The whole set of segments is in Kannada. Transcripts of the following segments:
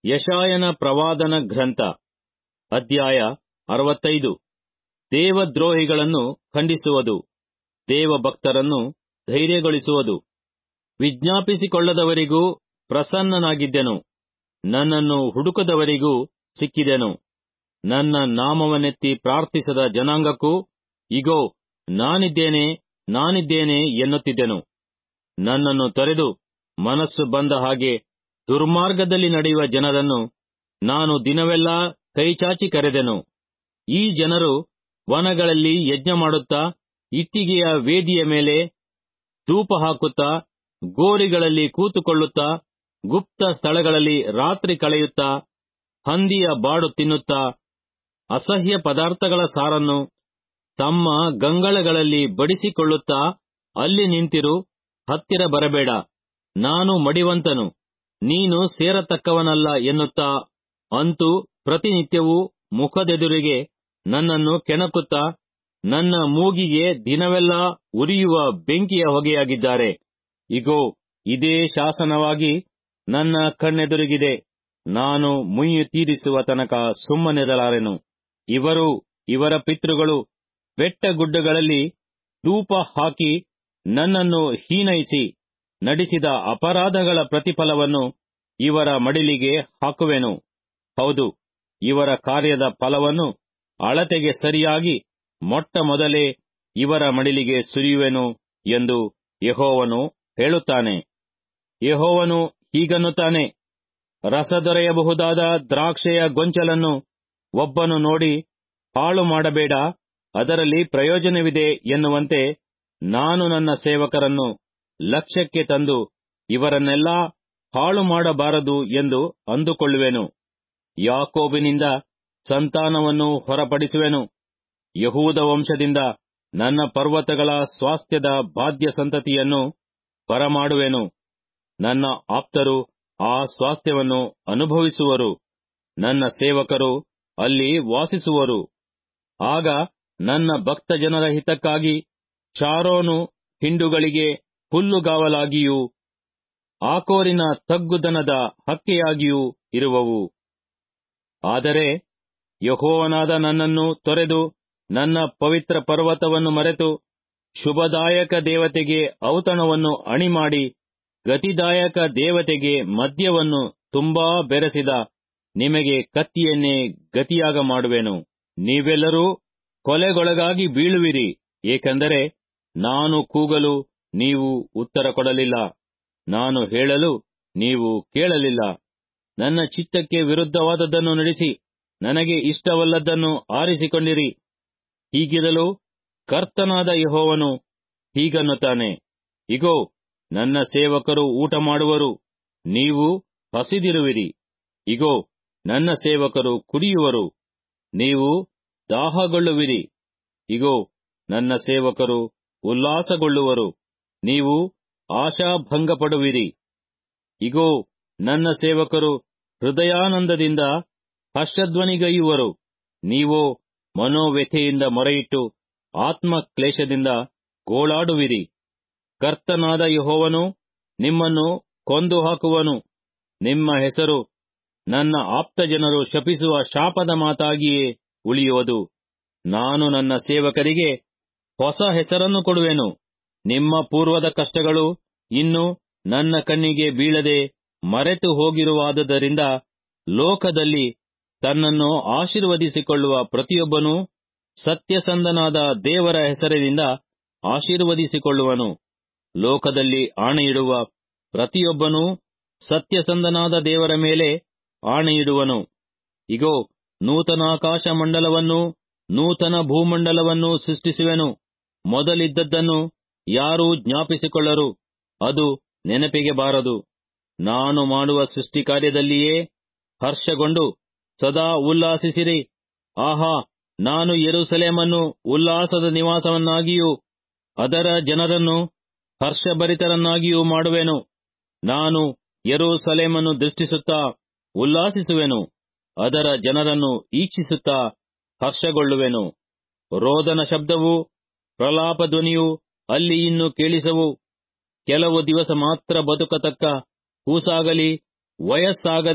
ಯಶಾಯನ ಪ್ರವಾದನ ಗ್ರಂಥ ಅಧ್ಯಾಯ ಅರವತ್ತೈದು ದೇವದ್ರೋಹಿಗಳನ್ನು ಖಂಡಿಸುವುದು ದೇವಭಕ್ತರನ್ನು ಧೈರ್ಯಗೊಳಿಸುವುದು ವಿಜ್ಞಾಪಿಸಿಕೊಳ್ಳದವರಿಗೂ ಪ್ರಸನ್ನನಾಗಿದ್ದೆನು ನನ್ನನ್ನು ಹುಡುಕದವರಿಗೂ ಸಿಕ್ಕಿದೆನು ನನ್ನ ನಾಮವನ್ನೆತ್ತಿ ಪ್ರಾರ್ಥಿಸದ ಜನಾಂಗಕ್ಕೂ ಇಗೋ ನಾನಿದ್ದೇನೆ ನಾನಿದ್ದೇನೆ ಎನ್ನುತ್ತಿದ್ದೆನು ನನ್ನನ್ನು ತೊರೆದು ಮನಸ್ಸು ಬಂದ ಹಾಗೆ ದುರ್ಮಾರ್ಗದಲ್ಲಿ ನಡೆಯುವ ಜನರನ್ನು ನಾನು ದಿನವೆಲ್ಲಾ ಕೈಚಾಚಿ ಕರೆದೆನು ಈ ಜನರು ವನಗಳಲ್ಲಿ ಯಜ್ಞ ಮಾಡುತ್ತಾ ಇಟ್ಟಿಗೆಯ ವೇದಿಯ ಮೇಲೆ ಧೂಪ ಹಾಕುತ್ತಾ ಗೋರಿಗಳಲ್ಲಿ ಕೂತುಕೊಳ್ಳುತ್ತಾ ಗುಪ್ತ ಸ್ಥಳಗಳಲ್ಲಿ ರಾತ್ರಿ ಕಳೆಯುತ್ತಾ ಹಂದಿಯ ಬಾಡು ತಿನ್ನುತ್ತಾ ಅಸಹ್ಯ ಪದಾರ್ಥಗಳ ಸಾರನ್ನು ತಮ್ಮ ಗಂಗಳಗಳಲ್ಲಿ ಬಡಿಸಿಕೊಳ್ಳುತ್ತಾ ಅಲ್ಲಿ ನಿಂತಿರು ಹತ್ತಿರ ಬರಬೇಡ ನಾನು ಮಡಿವಂತನು ನೀನು ಸೇರತಕ್ಕವನಲ್ಲ ಎನ್ನುತ್ತಾ ಅಂತೂ ಪ್ರತಿನಿತ್ಯವೂ ಮುಖದೆದುರಿಗೆ ನನ್ನನ್ನು ಕೆಣಕುತ್ತಾ ನನ್ನ ಮೂಗಿಗೆ ದಿನವೆಲ್ಲಾ ಉರಿಯುವ ಬೆಂಕಿಯ ಹೊಗೆಯಾಗಿದ್ದಾರೆ ಇಗೋ ಇದೇ ಶಾಸನವಾಗಿ ನನ್ನ ಕಣ್ಣೆದುರಿಗಿದೆ ನಾನು ಮುಯ್ಯಿ ತೀರಿಸುವ ತನಕ ಸುಮ್ಮನಿರಲಾರೆನು ಇವರು ಇವರ ಪಿತೃಗಳು ಬೆಟ್ಟಗುಡ್ಡಗಳಲ್ಲಿ ಧೂಪ ಹಾಕಿ ನನ್ನನ್ನು ಹೀನೈಸಿ ನಡೆಸಿದ ಅಪರಾಧಗಳ ಪ್ರತಿಫಲವನ್ನು ಇವರ ಮಡಿಲಿಗೆ ಹಾಕುವೆನು ಹೌದು ಇವರ ಕಾರ್ಯದ ಫಲವನ್ನು ಅಳತೆಗೆ ಸರಿಯಾಗಿ ಮೊಟ್ಟ ಮೊದಲೇ ಇವರ ಮಡಿಲಿಗೆ ಸುರಿಯುವೆನು ಎಂದು ಯಹೋವನು ಹೇಳುತ್ತಾನೆ ಯಹೋವನು ಹೀಗನ್ನುತ್ತಾನೆ ರಸ ದೊರೆಯಬಹುದಾದ ದ್ರಾಕ್ಷೆಯ ಗೊಂಚಲನ್ನು ಒಬ್ಬನು ನೋಡಿ ಹಾಳು ಮಾಡಬೇಡ ಅದರಲ್ಲಿ ಪ್ರಯೋಜನವಿದೆ ಎನ್ನುವಂತೆ ನಾನು ನನ್ನ ಸೇವಕರನ್ನು ಲಕ್ಷ್ಯಕ್ಕೆ ತಂದು ಇವರನ್ನೆಲ್ಲಾ ಹಾಳು ಮಾಡಬಾರದು ಎಂದು ಅಂದುಕೊಳ್ಳುವೆನು ಯಾಕೋಬಿನಿಂದ ಸಂತಾನವನ್ನು ಹೊರಪಡಿಸುವೆನು ಯಹೂದ ವಂಶದಿಂದ ನನ್ನ ಪರ್ವತಗಳ ಸ್ವಾಸ್ಥ್ಯದ ಬಾಧ್ಯ ಸಂತತಿಯನ್ನು ಬರಮಾಡುವೆನು ನನ್ನ ಆಪ್ತರು ಆ ಸ್ವಾಸ್ಥ್ಯವನ್ನು ಅನುಭವಿಸುವರು ನನ್ನ ಸೇವಕರು ಅಲ್ಲಿ ವಾಸಿಸುವರು ಆಗ ನನ್ನ ಭಕ್ತ ಜನರ ಹಿತಕ್ಕಾಗಿ ಚಾರೋನು ಹಿಂಡುಗಳಿಗೆ ಹುಲ್ಲುಗಾವಲಾಗಿಯೂ ಆಕೋರಿನ ತಗ್ಗುದನದ ಹಕ್ಕೆಯಾಗಿಯೂ ಇರುವವು ಆದರೆ ಯಹೋವನಾದ ನನ್ನನ್ನು ತೊರೆದು ನನ್ನ ಪವಿತ್ರ ಪರ್ವತವನ್ನು ಮರೆತು ಶುಭದಾಯಕ ದೇವತೆಗೆ ಔತಣವನ್ನು ಅಣಿಮಾಡಿ ಗತಿದಾಯಕ ದೇವತೆಗೆ ಮದ್ಯವನ್ನು ತುಂಬಾ ಬೆರೆಸಿದ ನಿಮಗೆ ಕತ್ತಿಯನ್ನೇ ಗತಿಯಾಗ ಮಾಡುವೆನು ನೀವೆಲ್ಲರೂ ಕೊಲೆಗೊಳಗಾಗಿ ಬೀಳುವಿರಿ ಏಕೆಂದರೆ ನಾನು ಕೂಗಲು ನೀವು ಉತ್ತರ ಕೊಡಲಿಲ್ಲ ನಾನು ಹೇಳಲು ನೀವು ಕೇಳಲಿಲ್ಲ ನನ್ನ ಚಿತ್ತಕ್ಕೆ ವಿರುದ್ಧವಾದದ್ದನ್ನು ನಡೆಸಿ ನನಗೆ ಇಷ್ಟವಲ್ಲದ್ದನ್ನು ಆರಿಸಿಕೊಂಡಿರಿ ಹೀಗಿರಲು ಕರ್ತನಾದ ಯಹೋವನು ಹೀಗನ್ನುತ್ತಾನೆ ಇಗೋ ನನ್ನ ಸೇವಕರು ಊಟ ಮಾಡುವರು ನೀವು ಹಸಿದಿರುವಿರಿ ಇಗೋ ನನ್ನ ಸೇವಕರು ಕುಡಿಯುವರು ನೀವು ದಾಹಗೊಳ್ಳುವಿರಿ ಇಗೋ ನನ್ನ ಸೇವಕರು ಉಲ್ಲಾಸಗೊಳ್ಳುವರು ನೀವು ಆಶಾಭಂಗಪಡುವಿರಿ ಇಗೋ ನನ್ನ ಸೇವಕರು ಹೃದಯಾನಂದದಿಂದ ಹರ್ಷಧ್ವನಿಗೈಯುವರು ನೀವೋ ಮನೋವ್ಯಥೆಯಿಂದ ಮೊರೆಯಿಟ್ಟು ಆತ್ಮಕ್ಲೇಶದಿಂದ ಗೋಳಾಡುವಿರಿ ಕರ್ತನಾದ ಯಹೋವನು ನಿಮ್ಮನ್ನು ಕೊಂದು ಹಾಕುವನು ನಿಮ್ಮ ಹೆಸರು ನನ್ನ ಆಪ್ತಜನರು ಶಪಿಸುವ ಶಾಪದ ಮಾತಾಗಿಯೇ ಉಳಿಯುವುದು ನಾನು ನನ್ನ ಸೇವಕರಿಗೆ ಹೊಸ ಹೆಸರನ್ನು ಕೊಡುವೆನು ನಿಮ್ಮ ಪೂರ್ವದ ಕಷ್ಟಗಳು ಇನ್ನು ನನ್ನ ಕಣ್ಣಿಗೆ ಬೀಳದೆ ಮರೆತು ಹೋಗಿರುವಾದುದರಿಂದ ಲೋಕದಲ್ಲಿ ತನ್ನನ್ನು ಆಶೀರ್ವದಿಸಿಕೊಳ್ಳುವ ಪ್ರತಿಯೊಬ್ಬನೂ ಸತ್ಯಸಂಧನಾದ ದೇವರ ಹೆಸರಿನಿಂದ ಆಶೀರ್ವದಿಸಿಕೊಳ್ಳುವನು ಲೋಕದಲ್ಲಿ ಆಣೆಯಿಡುವ ಪ್ರತಿಯೊಬ್ಬನೂ ಸತ್ಯಸಂಧನಾದ ದೇವರ ಮೇಲೆ ಆಣೆಯಿಡುವನು ಇಗೋ ನೂತನಾಕಾಶ ಮಂಡಲವನ್ನೂ ನೂತನ ಭೂಮಂಡಲವನ್ನೂ ಸೃಷ್ಟಿಸುವೆನು ಮೊದಲಿದ್ದದ್ದನ್ನು ಯಾರೂ ಜ್ಞಾಪಿಸಿಕೊಳ್ಳರು ಅದು ನೆನಪಿಗೆ ಬಾರದು ನಾನು ಮಾಡುವ ಸೃಷ್ಟಿ ಕಾರ್ಯದಲ್ಲಿಯೇ ಹರ್ಷಗೊಂಡು ಸದಾ ಉಲ್ಲಾಸಿಸಿರಿ ಆಹಾ ನಾನು ಯೆರೂಸಲೇಮನ್ನು ಉಲ್ಲಾಸದ ನಿವಾಸವನ್ನಾಗಿಯೂ ಅದರ ಜನರನ್ನು ಹರ್ಷಭರಿತರನ್ನಾಗಿಯೂ ಮಾಡುವೆನು ನಾನು ಯೆರೂಸಲೇಮನ್ನು ದೃಷ್ಟಿಸುತ್ತಾ ಉಲ್ಲಾಸಿಸುವೆನು ಅದರ ಜನರನ್ನು ಈಕ್ಷಿಸುತ್ತಾ ಹರ್ಷಗೊಳ್ಳುವೆನು ರೋದನ ಶಬ್ದವೂ ಪ್ರಲಾಪ ಧ್ವನಿಯೂ ಅಲ್ಲಿ ಇನ್ನು ಕೇಳಿಸವು ಕೆಲವು ದಿವಸ ಮಾತ್ರ ಬದುಕತಕ್ಕ ಕೂಸಾಗಲಿ ವಯಸ್ಸಾಗದೆ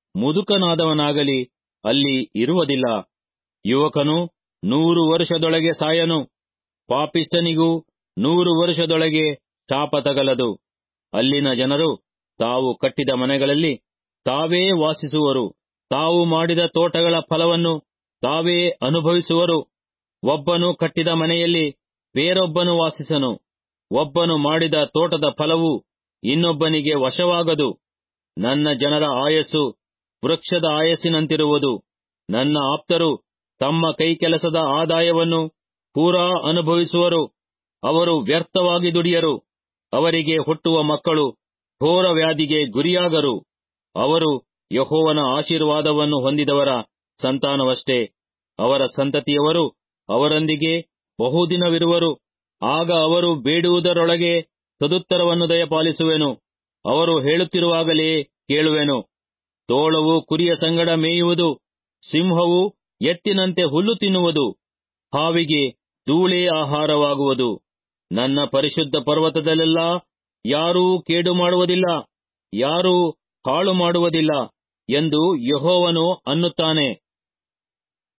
ಮುದುಕನಾದವನಾಗಲಿ ಅಲ್ಲಿ ಇರುವುದಿಲ್ಲ ಯುವಕನು ನೂರು ವರ್ಷದೊಳಗೆ ಸಾಯನು ಪಾಪಿಷ್ಠನಿಗೂ ನೂರು ವರ್ಷದೊಳಗೆ ಶಾಪ ತಗಲದು ಅಲ್ಲಿನ ಜನರು ತಾವು ಕಟ್ಟಿದ ಮನೆಗಳಲ್ಲಿ ತಾವೇ ವಾಸಿಸುವರು ತಾವು ಮಾಡಿದ ತೋಟಗಳ ಫಲವನ್ನು ತಾವೇ ಅನುಭವಿಸುವರು ಒಬ್ಬನು ಕಟ್ಟಿದ ಮನೆಯಲ್ಲಿ ಬೇರೊಬ್ಬನು ವಾಸಿಸನು ಒಬ್ಬನು ಮಾಡಿದ ತೋಟದ ಫಲವು ಇನ್ನೊಬ್ಬನಿಗೆ ವಶವಾಗದು ನನ್ನ ಜನರ ಆಯಸ್ಸು ವೃಕ್ಷದ ಆಯಸ್ಸಿನಂತಿರುವುದು ನನ್ನ ಆಪ್ತರು ತಮ್ಮ ಕೈಕೆಲಸದ ಆದಾಯವನ್ನು ಪೂರಾ ಅನುಭವಿಸುವರು ಅವರು ವ್ಯರ್ಥವಾಗಿ ದುಡಿಯರು ಅವರಿಗೆ ಹುಟ್ಟುವ ಮಕ್ಕಳು ಘೋರ ವ್ಯಾಧಿಗೆ ಗುರಿಯಾಗರು ಅವರು ಯಹೋವನ ಆಶೀರ್ವಾದವನ್ನು ಹೊಂದಿದವರ ಸಂತಾನವಷ್ಟೇ ಅವರ ಸಂತತಿಯವರು ಅವರೊಂದಿಗೆ ಬಹುದಿನವಿರುವರು ಆಗ ಅವರು ಬೇಡುವುದರೊಳಗೆ ಸದುತ್ತರವನ್ನು ದಯಪಾಲಿಸುವೆನು ಅವರು ಹೇಳುತ್ತಿರುವಾಗಲೇ ಕೇಳುವೆನು ತೋಳವು ಕುರಿಯ ಸಂಗಡ ಮೇಯುವುದು ಸಿಂಹವು ಎತ್ತಿನಂತೆ ಹುಲ್ಲು ತಿನ್ನುವುದು ಹಾವಿಗೆ ಧೂಳೇ ಆಹಾರವಾಗುವುದು ನನ್ನ ಪರಿಶುದ್ಧ ಪರ್ವತದಲ್ಲೆಲ್ಲ ಯಾರೂ ಕೇಡು ಮಾಡುವುದಿಲ್ಲ ಯಾರೂ ಹಾಳು ಮಾಡುವುದಿಲ್ಲ ಎಂದು ಯಹೋವನು ಅನ್ನುತ್ತಾನೆ